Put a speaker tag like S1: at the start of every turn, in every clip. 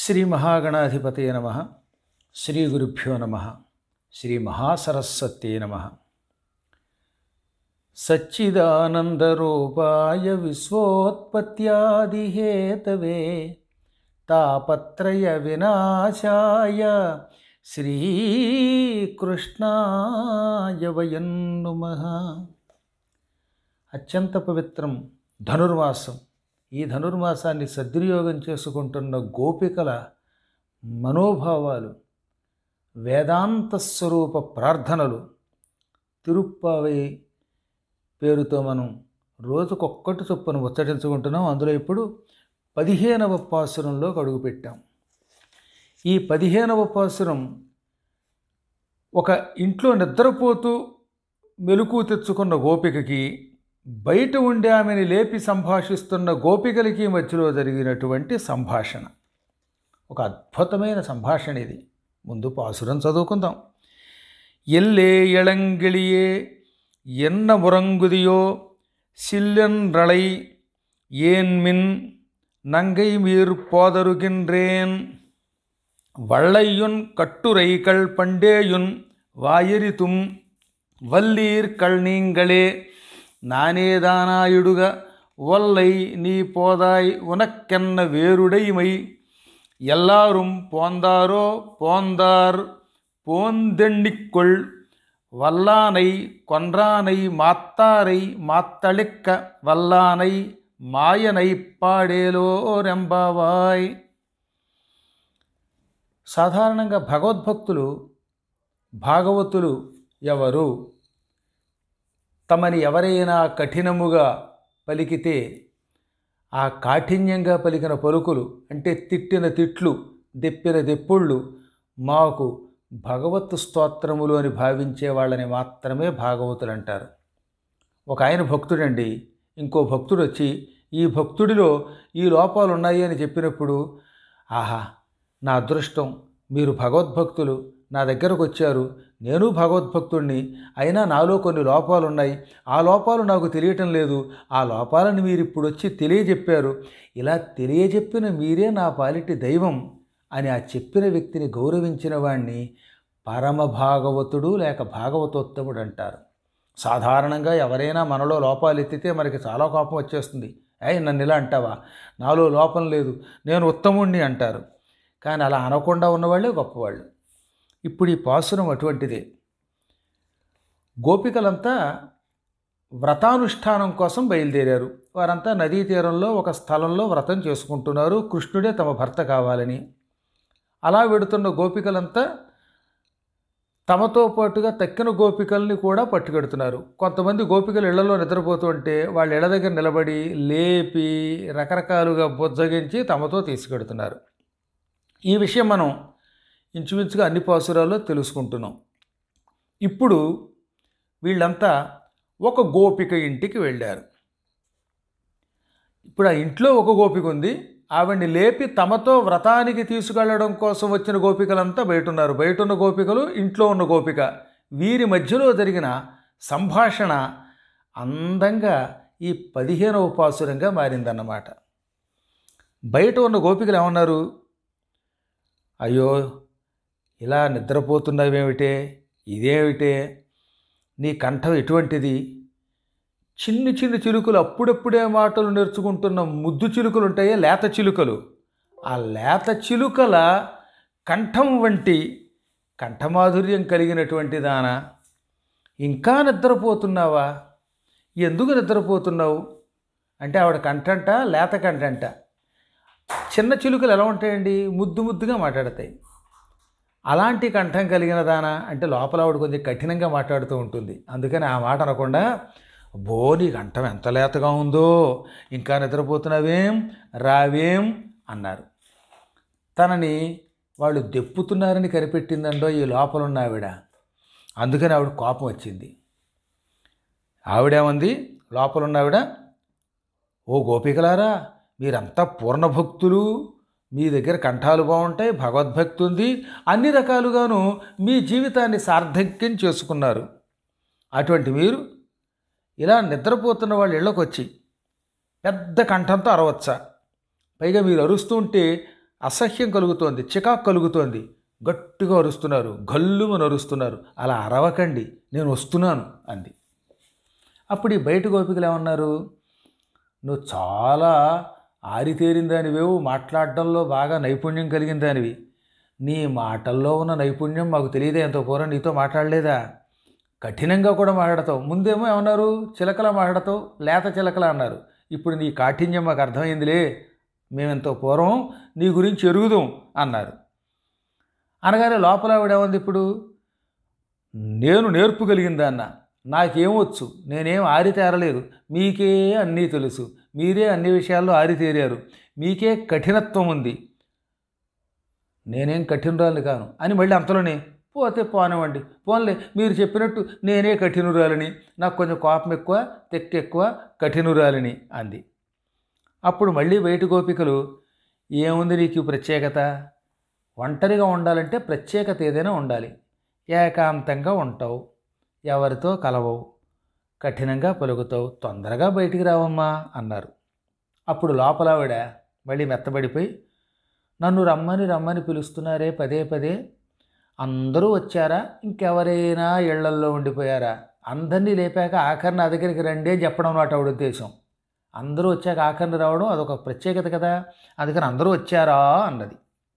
S1: శ్రీ మహాగణాధిపతయ నమ శ్రీ గురుభ్యో నమ శ్రీ మహాసరస్వత్యే నమ సచ్చిదానందరూపాయ విశ్వోత్పత్యాదిహేతవే తాపత్రయ వినాశాయ శ్రీకృష్ణాయ వయం నుమః అత్యంత పవిత్రం ధనుర్మాసం ఈ ధనుర్మాసాన్ని సద్వినియోగం చేసుకుంటున్న గోపికల మనోభావాలు వేదాంత స్వరూప ప్రార్థనలు తిరుప్పావై పేరుతో మనం రోజుకొక్కటి చొప్పున ముచ్చటించుకుంటున్నాం అందులో ఇప్పుడు పదిహేనవ పాసురంలోకి అడుగుపెట్టాం ఈ పదిహేనవ పాసురం ఒక ఇంట్లో నిద్రపోతూ మెలకు తెచ్చుకున్న గోపికకి బయట ఉండే ఆమెని లేపి సంభాషిస్తున్న గోపికలకి మధ్యలో జరిగినటువంటి సంభాషణ ఒక అద్భుతమైన సంభాషణ ఇది ముందు పాసురం చదువుకుందాం ఎల్లే ఎళంగిళియే ఎన్న మురంగుదియో సిల్లెన్రళై ஏன்மின் நங்கை மீர் போதருகின்றேன் வள்ளையுன் கட்டுரைகள் பண்டேயுன் வாயரித்தும் வல்லீர்கள் நீங்களே நானேதானாயிடுக ஒல்லை நீ போதாய் உனக்கென்ன வேறுடைமை எல்லாரும் போந்தாரோ போந்தார் போந்தெண்ணிக்கொள் வல்லானை கொன்றானை மாத்தாரை மாத்தளிக்க வல்லானை మాయనై పాడేలోరెంబావాయ్ సాధారణంగా భగవద్భక్తులు భాగవతులు ఎవరు తమని ఎవరైనా కఠినముగా పలికితే ఆ కాఠిన్యంగా పలికిన పలుకులు అంటే తిట్టిన తిట్లు దెప్పిన దెప్పుళ్ళు మాకు భగవత్ స్తోత్రములు అని భావించే వాళ్ళని మాత్రమే భాగవతులు అంటారు ఒక ఆయన భక్తుడండి ఇంకో భక్తుడు వచ్చి ఈ భక్తుడిలో ఈ లోపాలు ఉన్నాయి అని చెప్పినప్పుడు ఆహా నా అదృష్టం మీరు భగవద్భక్తులు నా దగ్గరకు వచ్చారు నేను భగవద్భక్తుడిని అయినా నాలో కొన్ని లోపాలు ఉన్నాయి ఆ లోపాలు నాకు తెలియటం లేదు ఆ లోపాలను మీరు ఇప్పుడు వచ్చి తెలియజెప్పారు ఇలా తెలియజెప్పిన మీరే నా పాలిటి దైవం అని ఆ చెప్పిన వ్యక్తిని గౌరవించిన వాణ్ణి పరమ భాగవతుడు లేక భాగవతోత్తముడు అంటారు సాధారణంగా ఎవరైనా మనలో లోపాలు ఎత్తితే మనకి చాలా కోపం వచ్చేస్తుంది అయ్యి నన్ను ఇలా అంటావా నాలో లోపం లేదు నేను ఉత్తముణ్ణి అంటారు కానీ అలా అనకుండా ఉన్నవాళ్ళే గొప్పవాళ్ళు ఇప్పుడు ఈ పాసురం అటువంటిదే గోపికలంతా వ్రతానుష్ఠానం కోసం బయలుదేరారు వారంతా నదీ తీరంలో ఒక స్థలంలో వ్రతం చేసుకుంటున్నారు కృష్ణుడే తమ భర్త కావాలని అలా వెడుతున్న గోపికలంతా తమతో పాటుగా తక్కిన గోపికల్ని కూడా పట్టుకెడుతున్నారు కొంతమంది గోపికలు ఇళ్లలో నిద్రపోతుంటే వాళ్ళ ఇళ్ల దగ్గర నిలబడి లేపి రకరకాలుగా బుజ్జగించి తమతో తీసుకెడుతున్నారు ఈ విషయం మనం ఇంచుమించుగా అన్ని పాసురాల్లో తెలుసుకుంటున్నాం ఇప్పుడు వీళ్ళంతా ఒక గోపిక ఇంటికి వెళ్ళారు ఇప్పుడు ఆ ఇంట్లో ఒక గోపిక ఉంది ఆవిడ్ని లేపి తమతో వ్రతానికి తీసుకెళ్లడం కోసం వచ్చిన గోపికలంతా బయట ఉన్నారు బయట ఉన్న గోపికలు ఇంట్లో ఉన్న గోపిక వీరి మధ్యలో జరిగిన సంభాషణ అందంగా ఈ పదిహేనవ పాసురంగా మారిందన్నమాట బయట ఉన్న గోపికలు ఏమన్నారు అయ్యో ఇలా నిద్రపోతున్నావేమిటే ఇదేమిటే నీ కంఠం ఎటువంటిది చిన్ని చిన్ని చిలుకలు అప్పుడప్పుడే మాటలు నేర్చుకుంటున్న ముద్దు చిలుకలు ఉంటాయే లేత చిలుకలు ఆ లేత చిలుకల కంఠం వంటి కంఠమాధుర్యం కలిగినటువంటి దాన ఇంకా నిద్రపోతున్నావా ఎందుకు నిద్రపోతున్నావు అంటే ఆవిడ కంఠంట లేత కంఠంట చిన్న చిలుకలు ఎలా ఉంటాయండి ముద్దు ముద్దుగా మాట్లాడతాయి అలాంటి కంఠం కలిగిన దానా అంటే లోపల ఆవిడ కొంచెం కఠినంగా మాట్లాడుతూ ఉంటుంది అందుకని ఆ మాట అనకుండా బో నీ కంఠం ఎంత లేతగా ఉందో ఇంకా నిద్రపోతున్నావేం రావేం అన్నారు తనని వాళ్ళు దెప్పుతున్నారని కనిపెట్టిందండో ఈ లోపల ఉన్న ఆవిడ అందుకని ఆవిడ కోపం వచ్చింది ఆవిడేమంది లోపల ఉన్న ఆవిడ ఓ గోపికలారా మీరంతా పూర్ణ భక్తులు మీ దగ్గర కంఠాలు బాగుంటాయి భగవద్భక్తి ఉంది అన్ని రకాలుగాను మీ జీవితాన్ని సార్థక్యం చేసుకున్నారు అటువంటి మీరు ఇలా నిద్రపోతున్న వాళ్ళ ఇళ్ళకు వచ్చి పెద్ద కంఠంతో అరవచ్చా పైగా మీరు అరుస్తూ ఉంటే అసహ్యం కలుగుతోంది చికాకు కలుగుతోంది గట్టిగా అరుస్తున్నారు గల్లుమని అరుస్తున్నారు అలా అరవకండి నేను వస్తున్నాను అంది అప్పుడు ఈ బయట గోపికలు ఏమన్నారు నువ్వు చాలా ఆరితేరిన దానివేవు మాట్లాడడంలో బాగా నైపుణ్యం కలిగిన దానివి నీ మాటల్లో ఉన్న నైపుణ్యం మాకు తెలియదే ఎంతో పూర్వం నీతో మాట్లాడలేదా కఠినంగా కూడా మాట్లాడతావు ముందేమో ఏమన్నారు చిలకలా మాట్లాడతావు లేత చిలకలా అన్నారు ఇప్పుడు నీ కాఠిన్యం మాకు అర్థమైందిలే మేమెంతో పూర్వం నీ గురించి ఎరుగుదాం అన్నారు అనగానే లోపల ఆవిడేముంది ఇప్పుడు నేను నేర్పుగలిగిందా అన్న నాకేమొచ్చు నేనేం ఆరితేరలేదు మీకే అన్నీ తెలుసు మీరే అన్ని విషయాల్లో ఆరితేరారు మీకే కఠినత్వం ఉంది నేనేం కఠినురాలు కాను అని మళ్ళీ అంతలోనే పోతే పోనివ్వండి పోన్లే మీరు చెప్పినట్టు నేనే కఠినురాలని నాకు కొంచెం కోపం ఎక్కువ తెక్కు ఎక్కువ కఠినురాలని అంది అప్పుడు మళ్ళీ బయట గోపికలు ఏముంది నీకు ఈ ప్రత్యేకత ఒంటరిగా ఉండాలంటే ప్రత్యేకత ఏదైనా ఉండాలి ఏకాంతంగా ఉంటావు ఎవరితో కలవవు కఠినంగా పలుకుతావు తొందరగా బయటికి రావమ్మా అన్నారు అప్పుడు లోపల ఆవిడ మళ్ళీ మెత్తబడిపోయి నన్ను రమ్మని రమ్మని పిలుస్తున్నారే పదే పదే అందరూ వచ్చారా ఇంకెవరైనా ఇళ్లల్లో ఉండిపోయారా అందరినీ లేపాక ఆఖరి నా దగ్గరికి రండి అని చెప్పడం నాట ఆవిడ ఉద్దేశం అందరూ వచ్చాక ఆఖరిని రావడం అదొక ప్రత్యేకత కదా అందుకని అందరూ వచ్చారా అన్నది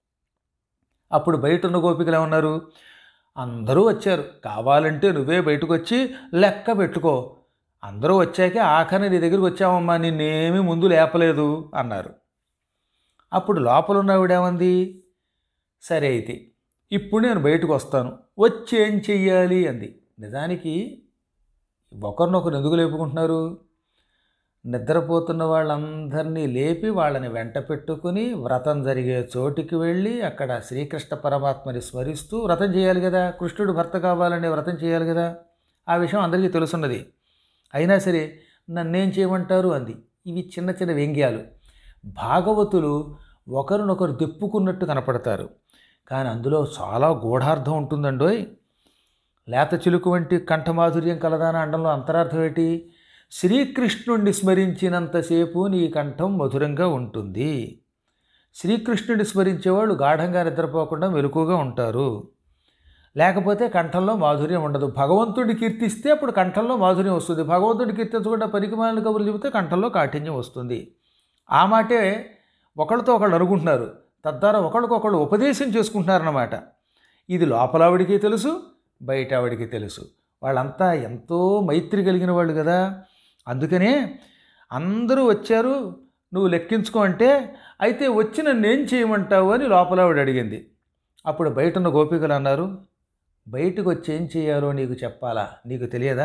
S1: అప్పుడు బయట ఉన్న గోపికలు ఏమన్నారు అందరూ వచ్చారు కావాలంటే నువ్వే బయటకు వచ్చి లెక్క పెట్టుకో అందరూ వచ్చాకే ఆఖరి నీ దగ్గరికి వచ్చామమ్మా నిన్నేమీ ముందు లేపలేదు అన్నారు అప్పుడు లోపల ఉన్నవిడేమంది సరే అయితే ఇప్పుడు నేను బయటకు వస్తాను వచ్చి ఏం చెయ్యాలి అంది నిజానికి ఒకరినొకరు ఎందుకు లేపుకుంటున్నారు నిద్రపోతున్న వాళ్ళందరినీ లేపి వాళ్ళని వెంట పెట్టుకుని వ్రతం జరిగే చోటికి వెళ్ళి అక్కడ శ్రీకృష్ణ పరమాత్మని స్మరిస్తూ వ్రతం చేయాలి కదా కృష్ణుడు భర్త కావాలనే వ్రతం చేయాలి కదా ఆ విషయం అందరికీ తెలుసున్నది అయినా సరే నన్నేం చేయమంటారు అంది ఇవి చిన్న చిన్న వ్యంగ్యాలు భాగవతులు ఒకరినొకరు దెప్పుకున్నట్టు కనపడతారు కానీ అందులో చాలా గూఢార్థం ఉంటుందండోయ్ లేత చిలుకు వంటి కంఠమాధుర్యం కలదాన అండంలో అంతరార్థం ఏంటి శ్రీకృష్ణుణ్ణి స్మరించినంతసేపు నీ కంఠం మధురంగా ఉంటుంది శ్రీకృష్ణుడిని స్మరించేవాళ్ళు గాఢంగా నిద్రపోకుండా మెలకుగా ఉంటారు లేకపోతే కంఠంలో మాధుర్యం ఉండదు భగవంతుడిని కీర్తిస్తే అప్పుడు కంఠంలో మాధుర్యం వస్తుంది భగవంతుడిని కీర్తించకుండా పరికమాలను కబుర్లు చెబితే కంఠంలో కాఠిన్యం వస్తుంది ఆ మాటే ఒకళ్ళతో ఒకళ్ళు అనుకుంటున్నారు తద్వారా ఒకళ్ళకొకళ్ళు ఉపదేశం చేసుకుంటున్నారన్నమాట ఇది లోపల ఆవిడికి తెలుసు బయట ఆవిడికి తెలుసు వాళ్ళంతా ఎంతో మైత్రి కలిగిన వాళ్ళు కదా అందుకనే అందరూ వచ్చారు నువ్వు లెక్కించుకో అంటే అయితే వచ్చి నన్ను ఏం చేయమంటావు అని లోపల ఆవిడ అడిగింది అప్పుడు బయట ఉన్న గోపికలు అన్నారు బయటకు వచ్చి ఏం చేయాలో నీకు చెప్పాలా నీకు తెలియదా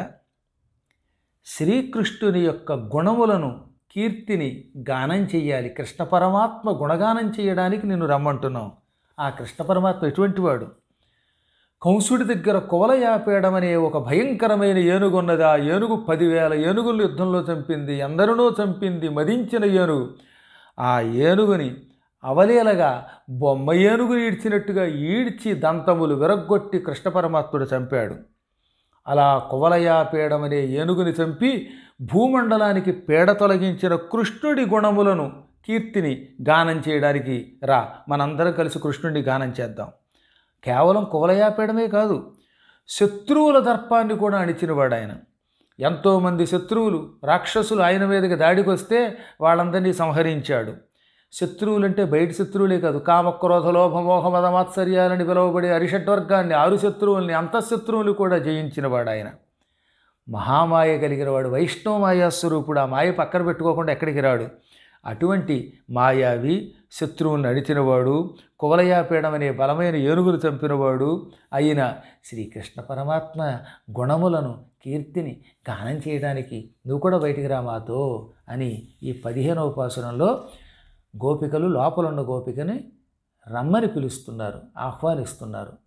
S1: శ్రీకృష్ణుని యొక్క గుణములను కీర్తిని గానం చెయ్యాలి కృష్ణ పరమాత్మ గుణగానం చేయడానికి నిన్ను రమ్మంటున్నావు ఆ కృష్ణ పరమాత్మ ఎటువంటి వాడు కంసుడి దగ్గర కువలయాపేయడం అనే ఒక భయంకరమైన ఏనుగు ఉన్నది ఆ ఏనుగు పదివేల ఏనుగులు యుద్ధంలో చంపింది ఎందరినో చంపింది మదించిన ఏనుగు ఆ ఏనుగుని అవలీలగా బొమ్మ ఏనుగుని ఈడ్చినట్టుగా ఈడ్చి దంతములు విరగ్గొట్టి కృష్ణ పరమాత్ముడు చంపాడు అలా కువలయాపేయడం అనే ఏనుగుని చంపి భూమండలానికి పేడ తొలగించిన కృష్ణుడి గుణములను కీర్తిని గానం చేయడానికి రా మనందరం కలిసి కృష్ణుడిని గానం చేద్దాం కేవలం కువలయాపేయడమే కాదు శత్రువుల దర్పాన్ని కూడా అణిచినవాడు ఆయన ఎంతోమంది శత్రువులు రాక్షసులు ఆయన మీదకి దాడికి వస్తే వాళ్ళందరినీ సంహరించాడు శత్రువులంటే బయట శత్రువులే కాదు కామక్రోధ లోభ మోహ మదమాత్సర్యాలని పిలువబడే అరిషడ్వర్గాన్ని ఆరు శత్రువుల్ని అంతఃశత్రువులు కూడా జయించినవాడు ఆయన మహామాయ కలిగిన వాడు వైష్ణవ మాయా స్వరూపుడు ఆ మాయ పక్కన పెట్టుకోకుండా ఎక్కడికి రాడు అటువంటి మాయావి శత్రువులను అడిచినవాడు కువలయాపీడం అనే బలమైన ఏనుగులు చంపినవాడు అయిన శ్రీకృష్ణ పరమాత్మ గుణములను కీర్తిని గానం చేయడానికి నువ్వు కూడా బయటికి రా మాతో అని ఈ పదిహేనవ ఉపాసనంలో గోపికలు లోపలున్న గోపికని రమ్మని పిలుస్తున్నారు ఆహ్వానిస్తున్నారు